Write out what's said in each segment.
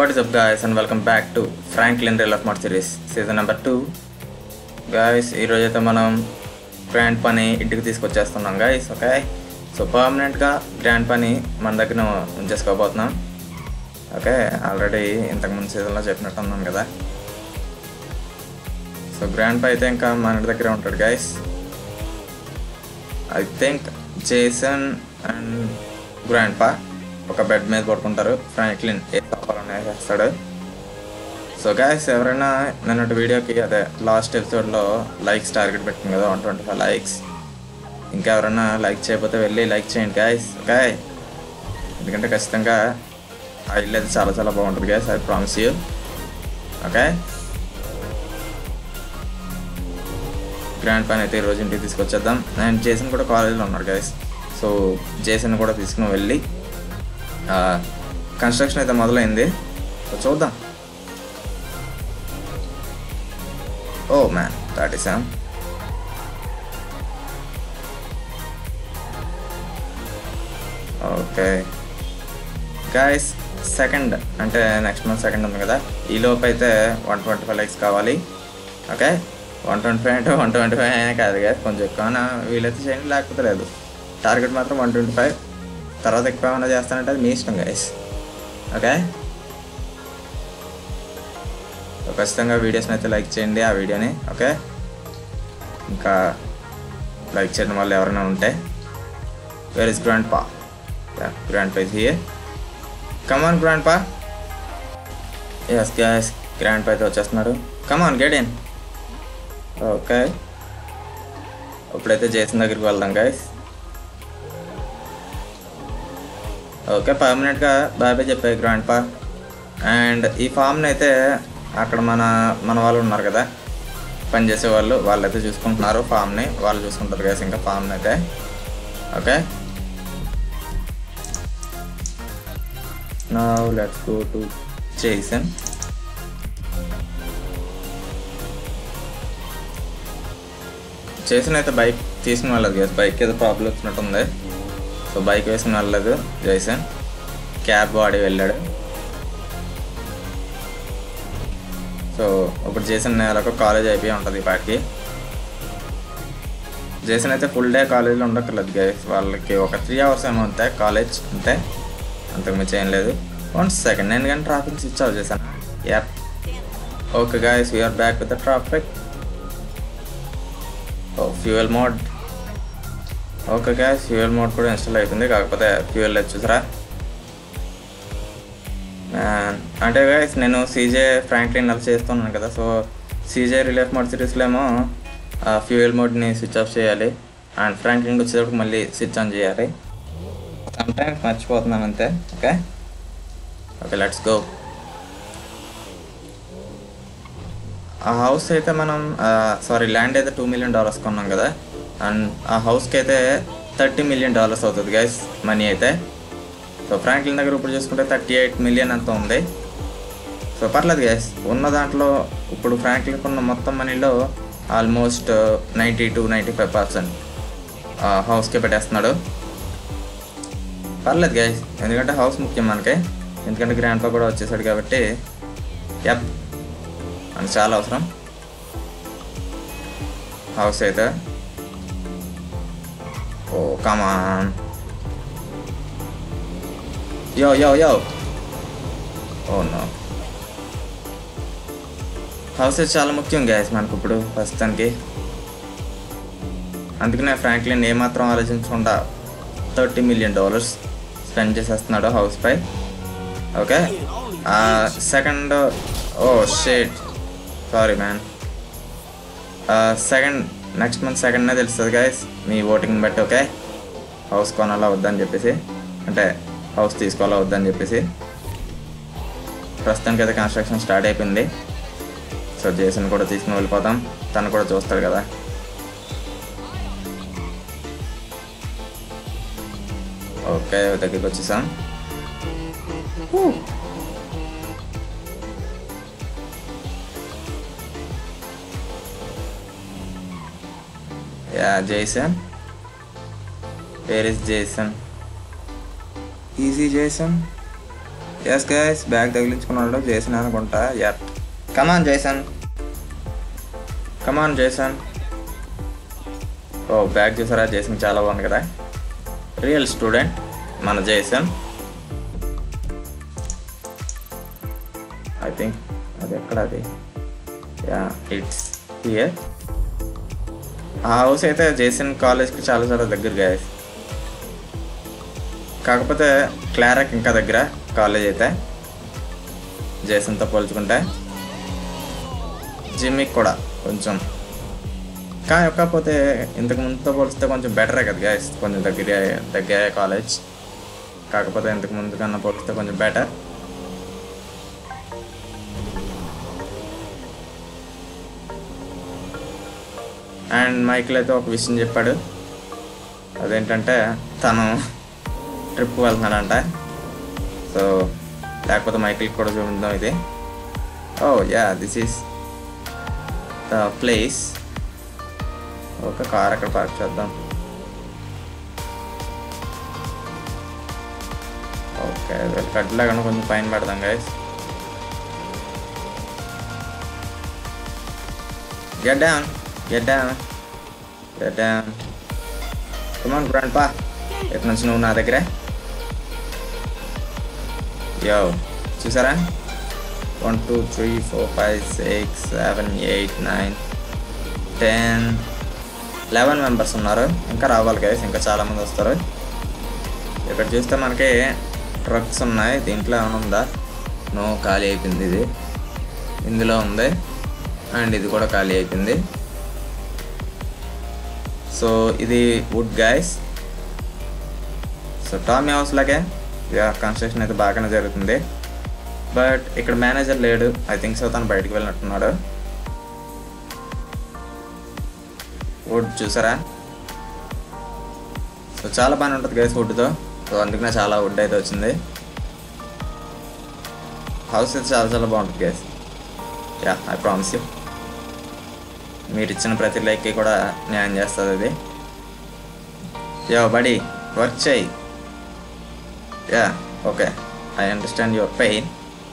What is up guys and welcome back to Franklin Real of Mod series season number 2 guys ఈరోజు అయితే మనం grandpa ఇంటికి తీసుకొచ్చేస్తున్నాం guys okay so పర్మనెంట్గా grandpa మన దగ్గర ఉంచేసుకోబోతున్నాం ఓకే ఆల్రెడీ ఇంతకుముందు సీజన్లో చెప్పినట్టు ఉన్నాను కదా సో గ్రాండ్ పై అయితే ఇంకా మన ఇంటి దగ్గరే ఉంటాడు guys I think Jason and grandpa ఒక బెడ్ మీద పడుకుంటారు ఫ్రాంక్లిన్ ఏ తప్పాలని వేస్తాడు సో గాయస్ ఎవరైనా నిన్నటి వీడియోకి అదే లాస్ట్ ఎపిసోడ్లో లైక్స్ టార్గెట్ పెట్టింది కదా వన్ ట్వంటీ ఫైవ్ లైక్స్ ఇంకా ఎవరైనా లైక్ చేయకపోతే వెళ్ళి లైక్ చేయండి గాయస్ ఓకే ఎందుకంటే ఖచ్చితంగా ఆ ఇల్లు అయితే చాలా చాలా బాగుంటుంది guys I promise you okay grand పైన అయితే ఈరోజు ఇంటికి తీసుకొచ్చేద్దాం అండ్ జేసన్ కూడా కాలేజీలో ఉన్నాడు గైస్ సో జేసన్ కూడా తీసుకుని వెళ్ళి కన్స్ట్రక్షన్ అయితే మొదలైంది సో చూద్దాం oh man thirty seven okay guys second అంటే నెక్స్ట్ మంత్ సెకండ్ ఉంది కదా ఈ లోపు అయితే వన్ ట్వంటీ ఫైవ్ లైక్స్ కావాలి ఓకే వన్ ట్వంటీ ఫైవ్ అంటే వన్ ట్వంటీ ఫైవ్ అయినా కాదు కదా కొంచెం ఎక్కువ వీలైతే చేయండి లేకపోతే లేదు టార్గెట్ మాత్రం వన్ ట్వంటీ ఫైవ్ తర్వాత ఎక్కువ ఏమైనా చేస్తానంటే అది మీ ఇష్టం గైస్ ఓకే సో ఖచ్చితంగా వీడియోస్ని అయితే లైక్ చేయండి ఆ వీడియోని ఓకే ఇంకా లైక్ చేయడం వల్ల ఎవరైనా ఉంటే where is grandpa grandpa is here come on grandpa yes guys grandpa అయితే వచ్చేస్తున్నాడు కమాన్ గెట్ ఇన్ ఓకే ఇప్పుడైతే జేసన్ దగ్గరికి వెళ్దాం గైస్ ఓకే పర్మనెంట్గా బాయ్ బాయ్ చెప్పాయి గ్రాండ్ పా అండ్ ఈ ఫామ్ని అయితే అక్కడ మన మన వాళ్ళు ఉన్నారు కదా పనిచేసే వాళ్ళు వాళ్ళైతే చూసుకుంటున్నారు ఫామ్ని వాళ్ళు చూసుకుంటారు గైస్ ఇంకా ఫామ్ని అయితే ఓకే నా లెట్స్ గో టు జేసన్ చేసిన అయితే బైక్ తీసుకుని వెళ్ళదు కదా బైక్ ఏదో ప్రాబ్లం వచ్చినట్టుంది సో బైక్ వేసుకుని వెళ్ళలేదు జైసన్ క్యాబ్ వాడి వెళ్ళాడు సో ఇప్పుడు జేసన్ నెలకు కాలేజ్ అయిపోయి ఉంటుంది ఈ పాటికి జేసన్ అయితే ఫుల్ డే కాలేజ్లో ఉండక్కర్లేదు గైస్ వాళ్ళకి ఒక త్రీ అవర్స్ ఏమో అంతే కాలేజ్ అంతే అంతకు మించి ఏం లేదు వన్ సెకండ్ నేను కానీ ట్రాఫిక్ స్విచ్ ఆఫ్ చేశాను app okay guys we are back with the traffic oh fuel mode okay guys fuel mode కూడా ఇన్స్టాల్ అవుతుంది కాకపోతే ఫ్యూయల్ లేదు చూసారా అంటే గ్యాస్ నేను సీజే ఫ్రాంక్లిన్ అలా చేస్తున్నాను కదా సో సీజే రిలీఫ్ మోడ్ సిరీస్లో ఏమో ఫ్యూయల్ మోడ్ని స్విచ్ ఆఫ్ చేయాలి అండ్ ఫ్రాంక్లిన్ వచ్చేటప్పుడు మళ్ళీ స్విచ్ ఆన్ చేయాలి సమ్టైమ్స్ మర్చిపోతున్నాను అంతే ఓకే ఓకే లెట్స్ గో ఆ హౌస్ అయితే మనం సారీ ల్యాండ్ అయితే టూ మిలియన్ డాలర్స్ కొన్నాం కదా అండ్ ఆ హౌస్కి అయితే థర్టీ మిలియన్ డాలర్స్ అవుతుంది గైస్ మనీ అయితే సో ఫ్రాంక్లిన్ దగ్గర ఇప్పుడు చూసుకుంటే థర్టీ ఎయిట్ మిలియన్ అంత ఉంది సో పర్లేదు గైస్ ఉన్న దాంట్లో ఇప్పుడు ఫ్రాంక్లిన్ ఉన్న మొత్తం మనీలో almost ninety to ninety five percent హౌస్కే పెట్టేస్తున్నాడు పర్లేదు గైస్ ఎందుకంటే హౌస్ ముఖ్యం మనకి ఎందుకంటే గ్రాండ్ పా కూడా వచ్చేసాడు కాబట్టి యప్ అని చాలా అవసరం హౌస్ అయితే ఓ కమాన్ యో యో యో ఓ నో హౌస్ చాలా ముఖ్యం గ్యాస్ మనకు ఇప్పుడు ప్రస్తుతానికి అందుకనే ఫ్రాంక్లిన్ ఏమాత్రం ఆలోచించకుండా థర్టీ మిలియన్ డాలర్స్ స్పెండ్ చేసేస్తున్నాడు హౌస్ పై okay second oh shit sorry man second next month సెకండ్నే తెలుస్తుంది గాయస్ మీ ఓటింగ్ బట్టి ఓకే హౌస్ కొనాలా వద్దని చెప్పేసి అంటే హౌస్ తీసుకోవాలా వద్దని చెప్పేసి ప్రస్తుతానికి అయితే కన్స్ట్రక్షన్ స్టార్ట్ అయిపోయింది సో జేసన్ కూడా తీసుకుని వెళ్ళిపోతాం తను కూడా చూస్తాడు కదా ఓకే దగ్గరికి వచ్చేసాం Yeah, Jason. Where is Jason? Easy, Jason. Yes guys bag తగిలించుకున్నాడు జేసన్ అనుకుంటా yeah come on Jason come on Jason oh bag చూసారా జేసన్ చాలా బాగుంది కదా రియల్ స్టూడెంట్ మన జేసన్ ఐ థింక్ అది ఎక్కడ అది యా ఇట్స్ హియర్ ఆ హౌస్ అయితే జేసన్ కాలేజ్కి చాలా చాలా దగ్గర గాయస్ కాకపోతే క్లారాక్ ఇంకా దగ్గర కాలేజ్ అయితే జేసన్తో పోల్చుకుంటే జిమ్మికి కూడా కొంచెం కానీ కాకపోతే ఇంతకు ముందుతో పోలిస్తే కొంచెం బెటరే కదా గాయస్ కొంచెం దగ్గర దగ్గర కాలేజ్ కాకపోతే ఇంతకు ముందు కన్నా పోలిస్తే కొంచెం బెటర్ అండ్ మైకిల్ అయితే ఒక విషయం చెప్పాడు అదేంటంటే తను ట్రిప్ వెళ్తున్నాడంట సో లేకపోతే మైకిల్ కూడా చూద్దాం ఇది oh yeah this is the place ఒక కార్ అక్కడ పార్క్ చేద్దాం ఓకే కట్లాగా కొంచెం పైన పెడదాం guys Get down. Get down. Get down. Come on, grandpa. ఎక్కడి నుంచి నువ్వు నా దగ్గరే యో చూసారా one two three four five six seven eight nine ten eleven members ఉన్నారు ఇంకా రావాలి గైస్ ఇంకా చాలామంది వస్తారు ఇక్కడ చూస్తే మనకి ట్రక్స్ ఉన్నాయి దీంట్లో ఏమైనా ఉందా నో ఖాళీ అయిపోయింది ఇది ఇందులో ఉంది అండ్ ఇది కూడా ఖాళీ అయిపోయింది సో ఇది wood guys so Tommy house లాగే కన్స్ట్రక్షన్ అయితే బాగానే జరుగుతుంది బట్ ఇక్కడ మేనేజర్ లేడు ఐ థింక్ సో తను బయటికి వెళ్ళినట్టున్నాడు వుడ్ చూసారా సో చాలా బాగానే ఉంటుంది గైస్ వుడ్తో సో అందుకనే చాలా వుడ్ అయితే వచ్చింది హౌస్ అయితే చాలా చాలా బాగుంటుంది guys yeah I promise you మీరు ఇచ్చిన ప్రతి లైక్కి కూడా న్యాయం చేస్తుంది అది యో బడి వర్క్ చేయి yeah okay I understand your pain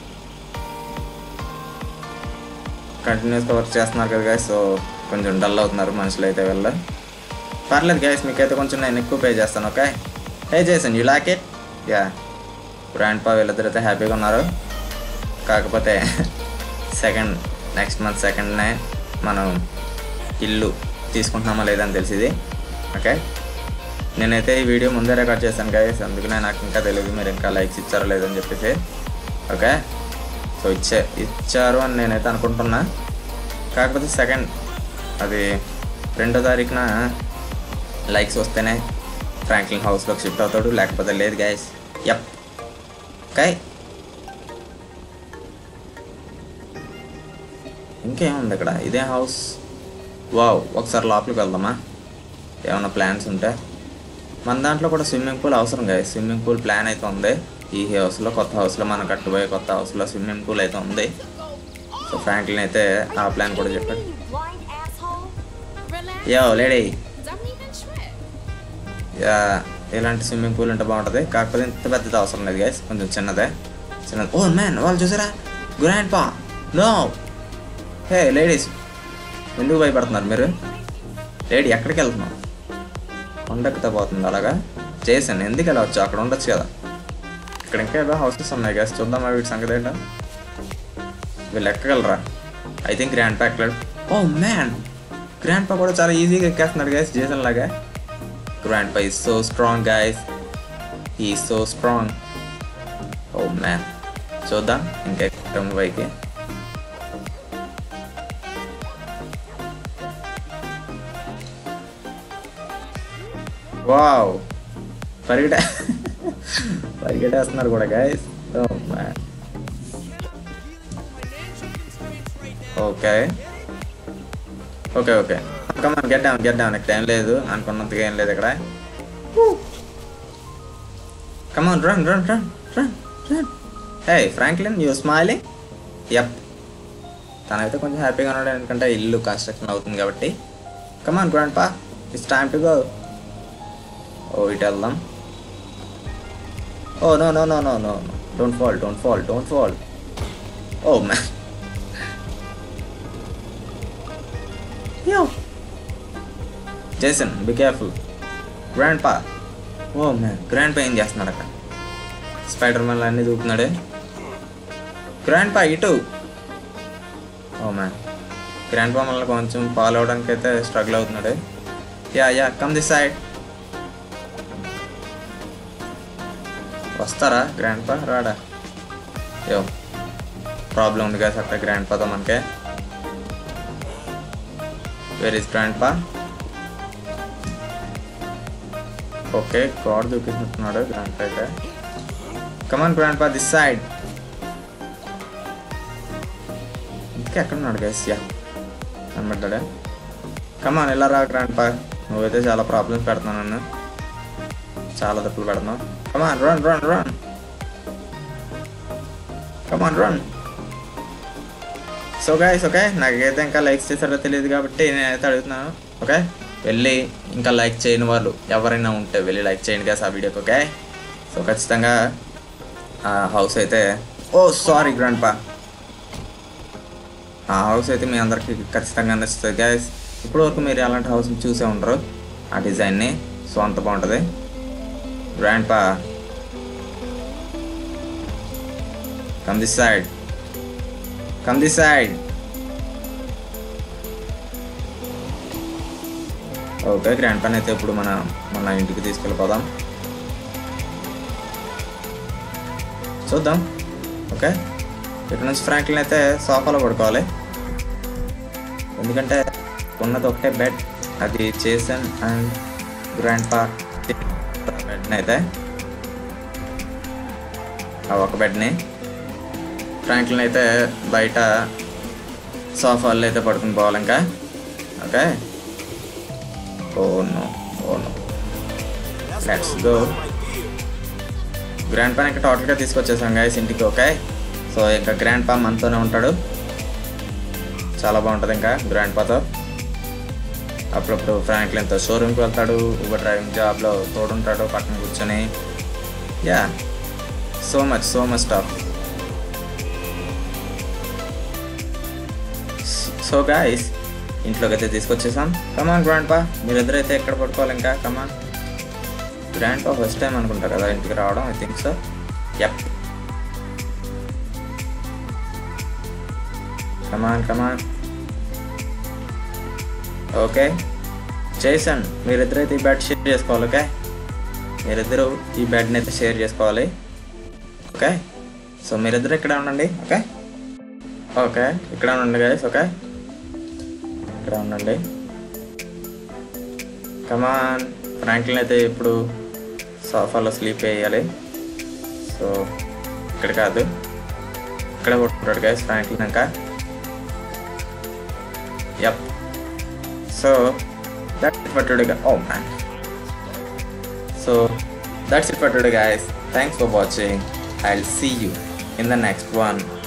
కంటిన్యూస్గా వర్క్ చేస్తున్నారు కదా గాయస్ సో కొంచెం డల్ అవుతున్నారు మనుషులు అయితే వెళ్ళ పర్లేదు గాయస్ మీకైతే కొంచెం నేను ఎక్కువ పే చేస్తాను ఓకే పే చేసాను you lock it yeah grandpa వీళ్ళిద్దరు అయితే హ్యాపీగా ఉన్నారు కాకపోతే సెకండ్ నెక్స్ట్ మంత్ సెకండ్నే మనం ఇల్లు తీసుకుంటున్నామా లేదని తెలిసింది ఓకే నేనైతే ఈ వీడియో ముందే రికార్డ్ చేశాను గైస్ అందుకనే నాకు ఇంకా తెలియదు మీరు ఇంకా లైక్స్ ఇచ్చారో లేదని చెప్పేసి ఓకే సో ఇచ్చే ఇచ్చారు అని నేనైతే అనుకుంటున్నా కాకపోతే సెకండ్ అది రెండో తారీఖున లైక్స్ వస్తేనే ఫ్రాంక్లిన్ హౌస్లోకి షిఫ్ట్ అవుతాడు లేకపోతే లేదు గైస్ యప్ ఓకే ఇంకేముంది ఇక్కడ ఇదే హౌస్ వావ్ ఒకసారి లోపలికి వెళ్దామా ఏమైనా ప్లాన్స్ ఉంటే మన దాంట్లో కూడా స్విమ్మింగ్ పూల్ అవసరం కదా స్విమ్మింగ్ పూల్ ప్లాన్ అయితే ఉంది ఈ హౌస్లో కొత్త హౌస్లో మనం కట్టుబోయే కొత్త హౌస్లో స్విమ్మింగ్ పూల్ అయితే ఉంది సో ఫ్రాంక్లిన్ అయితే ఆ ప్లాన్ కూడా చెప్పాడు You blind asshole. Relax. Yo lady Don't even trip. Yeah ఇలాంటి స్విమ్మింగ్ పూల్ ఉంటే బాగుంటుంది కాకపోతే ఇంత పెద్దది అవసరం లేదు గైస్ కొంచెం చిన్నదే చిన్నది ఓ మ్యాన్ వాళ్ళు చూసారా గ్రాండ్ పా నో హే లేడీస్ ఎందుకు భయపడుతున్నారు మీరు లేడీ ఎక్కడికి వెళ్తున్నావు కొండెక్కుతా పోతుంది అలాగా చేశాను ఎందుకు వెళ్ళవచ్చు అక్కడ ఉండొచ్చు కదా ఇక్కడ ఇంకా ఏదో హౌసెస్ ఉన్నాయి గైస్ చూద్దామా వీటి సంగతి ఏంటో వీళ్ళు ఎక్కగలరా ఐ థింక్ గ్రాండ్ పా ఎక్కలేడు ఓ మ్యాన్ గ్రాండ్ పా కూడా చాలా ఈజీగా ఎక్కేస్తున్నాడు గైస్ జేసన్ లాగా grandpa is so strong guys ఈ సో స్ట్రాంగ్ ఓ మ్యాన్ చూద్దాం ఇంకెక్కడం పైకి వావ్ పరిగెట పరిగెట్టేస్తున్నారు కూడా guys oh man okay okay okay come on get down get down ఇక్కడ ఏం లేదు అనుకున్నంతగా ఏం లేదు ఇక్కడ come on run run run run run hey Franklin you smiling yup తనైతే కొంచెం హ్యాపీగా ఉన్నాడు ఎందుకంటే ఇల్లు కన్స్ట్రక్షన్ అవుతుంది కాబట్టి come on grandpa it's time to go oh ఇటు వెళ్దాం oh no no no no no don't fall don't fall don't fall oh man yo Jason be careful grandpa oh man grand పా ఏం చేస్తున్నాడు అక్కడ spider man అన్నీ చూపుతున్నాడే grand పా ఇటు oh man grand పా మళ్ళీ కొంచెం ఫాలో అవడానికి అయితే స్ట్రగుల్ అవుతున్నాడు yeah yeah come this side వస్తారా గ్రాండ్ పా రాడా యో ప్రాబ్లం ఉంది కదా అక్కడ గ్రాండ్ పాతో మనకే where is grandpa okay god దూకిస్తున్నట్టున్నాడు గ్రాండ్ పా అయితే come on grandpa this side ఇంకా ఎక్కడ ఉన్నాడు గైస్ యా కనబడ్డా కమాన్ ఎలా రా గ్రాండ్ పా నువ్వైతే చాలా ప్రాబ్లమ్స్ పెడుతున్నావు నన్ను చాలా తప్పులు పెడుతున్నావు come on run run run come on run so guys okay నాకైతే ఇంకా లైక్స్ చేశారో తెలియదు కాబట్టి నేనైతే అడుగుతున్నాను ఓకే వెళ్ళి ఇంకా లైక్ చేయని వాళ్ళు ఎవరైనా ఉంటే వెళ్ళి లైక్ చేయండి కదా ఆ వీడియోకి ఓకే సో ఖచ్చితంగా ఆ హౌస్ అయితే ఓ సారీ గ్రాండ్ పా ఆ హౌస్ అయితే మీ అందరికి ఖచ్చితంగా నచ్చుతుంది గైస్ ఇప్పటి వరకు మీరు అలాంటి హౌస్ చూసే ఉండరు ఆ డిజైన్ని సో అంత బాగుంటుంది grandpa come this side come this side okay గ్రాండ్ పాన్ అయితే ఇప్పుడు మన మన ఇంటికి తీసుకెళ్ళిపోదాం చూద్దాం ఓకే ఇక్కడ నుంచి ఫ్రాంక్లిన్ అయితే సోఫాలో పడుకోవాలి ఎందుకంటే ఉన్నది ఒకటే బెడ్ అది చేసన్ అండ్ గ్రాండ్ పా బెడ్ని అయితే ఆ ఒక బెడ్ని ఫ్రాంక్లిన్ అయితే బయట సోఫాల్లో అయితే పడుకుని పోవాలి ఇంకా okay oh no oh no let's go గ్రాండ్ పాన్ ఇంకా టోటల్గా తీసుకొచ్చేసాం గాయస్ ఇంటికి ఓకే సో ఇంకా గ్రాండ్ పా మనతోనే ఉంటాడు చాలా బాగుంటుంది ఇంకా గ్రాండ్ పాతో అప్పుడప్పుడు ఫ్రాంక్లిన్తో షోరూమ్కి వెళ్తాడు ఊబర్ డ్రైవింగ్ జాబ్లో తోడుంటాడు పక్కన కూర్చొని yeah so much so much stuff so guys ఇంట్లోకి అయితే తీసుకొచ్చేసాం కమాన్ గ్రాండ్ పా మీరిద్దరు అయితే ఎక్కడ పడుకోవాలి ఇంకా come on grandpa first time అనుకుంటా కదా ఇంటికి రావడం I think so yup come on come on okay చేసాను మీరిద్దరు అయితే ఈ బెడ్ షేర్ చేసుకోవాలి ఓకే మీరిద్దరు ఈ బెడ్ని అయితే షేర్ చేసుకోవాలి ఓకే సో మీరిద్దరు ఇక్కడ ఉండండి ఓకే ఓకే ఇక్కడ ఉండండి గైస్ ఓకే ఇక్కడ ఉండండి కమాన్ ఫ్రాంక్లిన్ అయితే ఇప్పుడు సోఫాలో స్లీప్ వేయాలి సో ఇక్కడ కాదు ఇక్కడ పట్టుకుంటాడు గైస్ ఫ్రాంక్లిన్ ఇంకా yup so that's it for today oh man so that's it for today guys thanks for watching I will see you in the next one